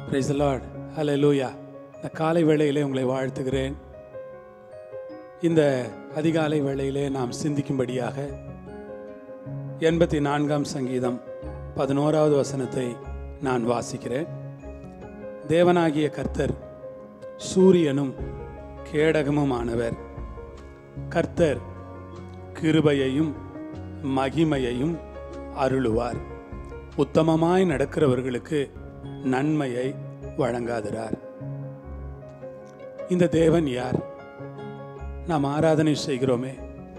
price Lord ஹalleluya இந்த காலை வேளையிலே உங்களை வாழ்த்துகிறேன் இந்த அதிகாலை வேளையிலே நாம் சிந்திக்கும்படியாக எண்பத்தி நான்காம் சங்கீதம் பதினோராவது வசனத்தை நான் வாசிக்கிறேன் தேவனாகிய கர்த்தர் சூரியனும் கேடகமுமானவர் கர்த்தர் கிருபையையும் மகிமையையும் அருளுவார் உத்தமமாய் நடக்கிறவர்களுக்கு நன்மையை வழங்காதிரார் இந்த தேவன் யார் நாம் ஆராதனை செய்கிறோமே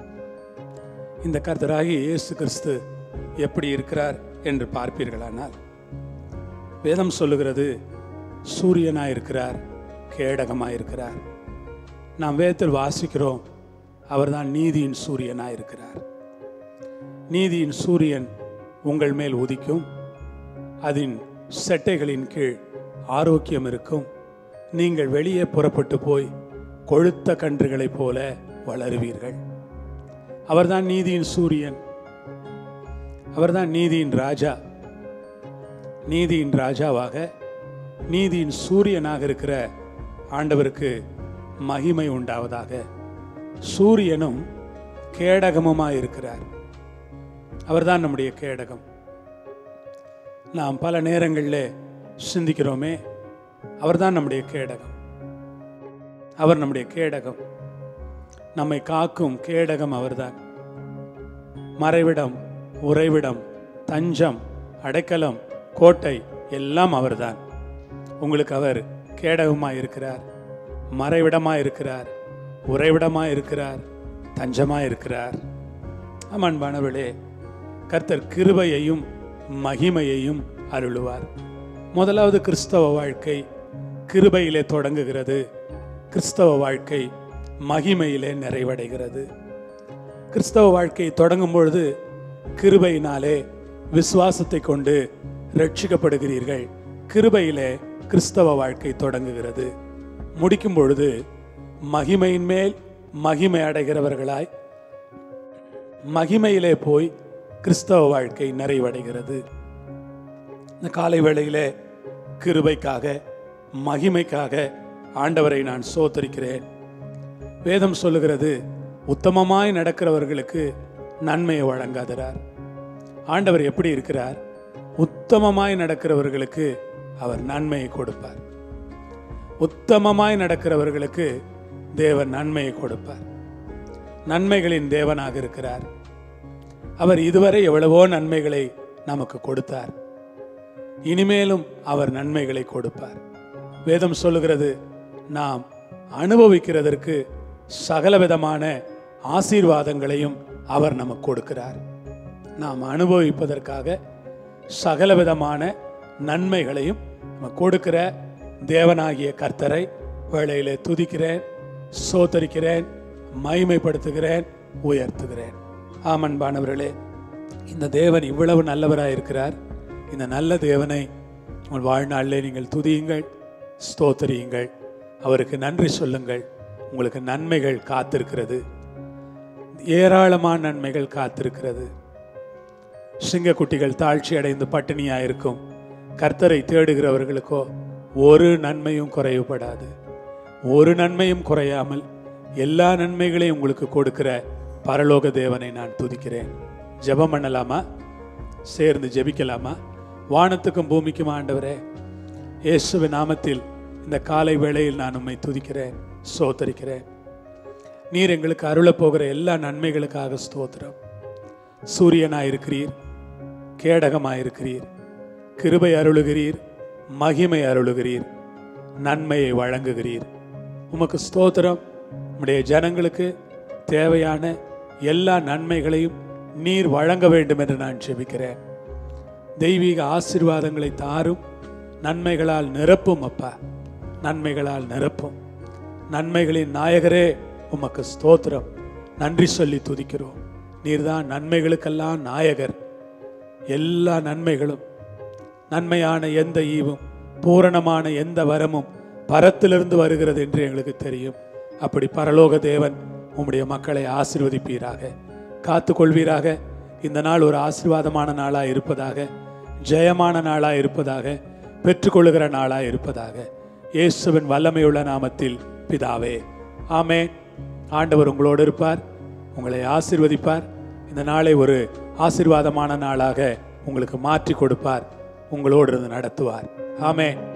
இந்த கர்த்தராகிய இயேசு கிறிஸ்து எப்படி இருக்கிறார் என்று பார்ப்பீர்களானால் வேதம் சொல்லுகிறது சூரியனாயிருக்கிறார் கேடகமாயிருக்கிறார் நாம் வேதத்தில் வாசிக்கிறோம் அவர்தான் நீதியின் சூரியனாயிருக்கிறார் நீதியின் சூரியன் உங்கள் மேல் உதிக்கும் அதன் செட்டைகளின் கீழ் ஆரோக்கியம் இருக்கும் நீங்கள் வெளியே புறப்பட்டு போய் கொழுத்த கன்றுகளைப் போல வளருவீர்கள் அவர்தான் நீதியின் சூரியன் அவர்தான் நீதியின் ராஜா நீதியின் ராஜாவாக நீதியின் சூரியனாக இருக்கிற ஆண்டவருக்கு மகிமை உண்டாவதாக சூரியனும் கேடகமுமாய் இருக்கிறார் அவர்தான் நம்முடைய கேடகம் நாம் பல நேரங்களில் சிந்திக்கிறோமே அவர்தான் நம்முடைய கேடகம் அவர் நம்முடைய கேடகம் நம்மை காக்கும் கேடகம் அவர்தான் மறைவிடம் உறைவிடம் தஞ்சம் அடைக்கலம் கோட்டை எல்லாம் அவர்தான் உங்களுக்கு அவர் கேடகமாய் இருக்கிறார் மறைவிடமாய் இருக்கிறார் உறைவிடமாய் இருக்கிறார் தஞ்சமாய் இருக்கிறார் ஆம் அன்பானவர்களே கர்த்தர் கிருபையையும் மகிமையையும் அருளுவார் முதலாவது கிறிஸ்தவ வாழ்க்கை கிருபையிலே தொடங்குகிறது கிறிஸ்தவ வாழ்க்கை மகிமையிலே நிறைவடைகிறது கிறிஸ்தவ வாழ்க்கை தொடங்கும் பொழுது கிருபையினாலே விசுவாசத்தை கொண்டு ரட்சிக்கப்படுகிறீர்கள் கிருபையிலே கிறிஸ்தவ வாழ்க்கை தொடங்குகிறது முடிக்கும் பொழுது மகிமையின் மேல் மகிமை அடைகிறவர்களாய் மகிமையிலே போய் கிறிஸ்தவ வாழ்க்கை நிறைவடைகிறது இந்த காலை வேளையிலே கிருபைக்காக மகிமைக்காக ஆண்டவரை நான் சோத்தரிக்கிறேன் வேதம் சொல்லுகிறது உத்தமமாய் நடக்கிறவர்களுக்கு நன்மையை வழங்காதரார் ஆண்டவர் எப்படி இருக்கிறார் உத்தமமாய் நடக்கிறவர்களுக்கு அவர் நன்மையை கொடுப்பார் உத்தமமாய் நடக்கிறவர்களுக்கு தேவன் நன்மையை கொடுப்பார் நன்மைகளின் தேவனாக இருக்கிறார் அவர் இதுவரை எவ்வளவோ நன்மைகளை நமக்கு கொடுத்தார் இனிமேலும் அவர் நன்மைகளை கொடுப்பார் வேதம் சொல்லுகிறது நாம் அனுபவிக்கிறதற்கு சகலவிதமான ஆசீர்வாதங்களையும் அவர் நமக்கு கொடுக்கிறார் நாம் அனுபவிப்பதற்காக சகலவிதமான நன்மைகளையும் நம்ம கொடுக்கிற தேவனாகிய கர்த்தரை வேளையிலே துதிக்கிறேன் சோத்தரிக்கிறேன் மகிமைப்படுத்துகிறேன் உயர்த்துகிறேன் ஆமன்பானவர்களே இந்த தேவன் இவ்வளவு நல்லவராய் இருக்கிறார் இந்த நல்ல தேவனை உங்கள் வாழ்நாளிலே நீங்கள் துதியுங்கள் ஸ்தோத்தரியுங்கள் அவருக்கு நன்றி சொல்லுங்கள் உங்களுக்கு நன்மைகள் காத்திருக்கிறது ஏராளமான நன்மைகள் காத்திருக்கிறது சிங்கக்குட்டிகள் தாழ்ச்சி அடைந்து பட்டினியாக இருக்கும் கர்த்தரை தேடுகிறவர்களுக்கோ ஒரு நன்மையும் குறைவுபடாது ஒரு நன்மையும் குறையாமல் எல்லா நன்மைகளையும் உங்களுக்கு கொடுக்கிற பரலோக தேவனை நான் துதிக்கிறேன் ஜெபம் பண்ணலாமா சேர்ந்து ஜெபிக்கலாமா வானத்துக்கும் பூமிக்கும் ஆண்டவரே இயேசுவின் நாமத்தில் இந்த காலை வேளையில் நான் உம்மை துதிக்கிறேன் சோத்தரிக்கிறேன் நீர் எங்களுக்கு அருளப் போகிற எல்லா நன்மைகளுக்காக ஸ்தோத்திரம் சூரியனாயிருக்கிறீர் கேடகமாயிருக்கிறீர் கிருபை அருளுகிறீர் மகிமை அருளுகிறீர் நன்மையை வழங்குகிறீர் உமக்கு ஸ்தோத்திரம் உம்முடைய ஜனங்களுக்கு தேவையான எல்லா நன்மைகளையும் நீர் வழங்க வேண்டும் என்று நான் ஜெபிக்கிறேன் தெய்வீக ஆசீர்வாதங்களை தாரும் நன்மைகளால் நிரப்பும் அப்பா நன்மைகளால் நிரப்பும் நன்மைகளின் நாயகரே உமக்கு ஸ்தோத்திரம் நன்றி சொல்லி துதிக்கிறோம் நீர்தான் நன்மைகளுக்கெல்லாம் நாயகர் எல்லா நன்மைகளும் நன்மையான எந்த ஈவும் பூரணமான எந்த வரமும் பரத்திலிருந்து வருகிறது என்று எங்களுக்கு தெரியும் அப்படி பரலோக தேவன் உம்முடைய மக்களை ஆசிர்வதிப்பீராக காத்து கொள்வீராக இந்த நாள் ஒரு ஆசீர்வாதமான நாளாக இருப்பதாக ஜெயமான நாளாக இருப்பதாக பெற்றுக்கொள்ளுகிற நாளாய் இருப்பதாக இயேசுவின் வல்லமையுள்ள நாமத்தில் பிதாவே ஆமே ஆண்டவர் உங்களோடு இருப்பார் உங்களை ஆசீர்வதிப்பார் இந்த நாளை ஒரு ஆசீர்வாதமான நாளாக உங்களுக்கு மாற்றி கொடுப்பார் உங்களோடு இருந்து நடத்துவார் ஆமே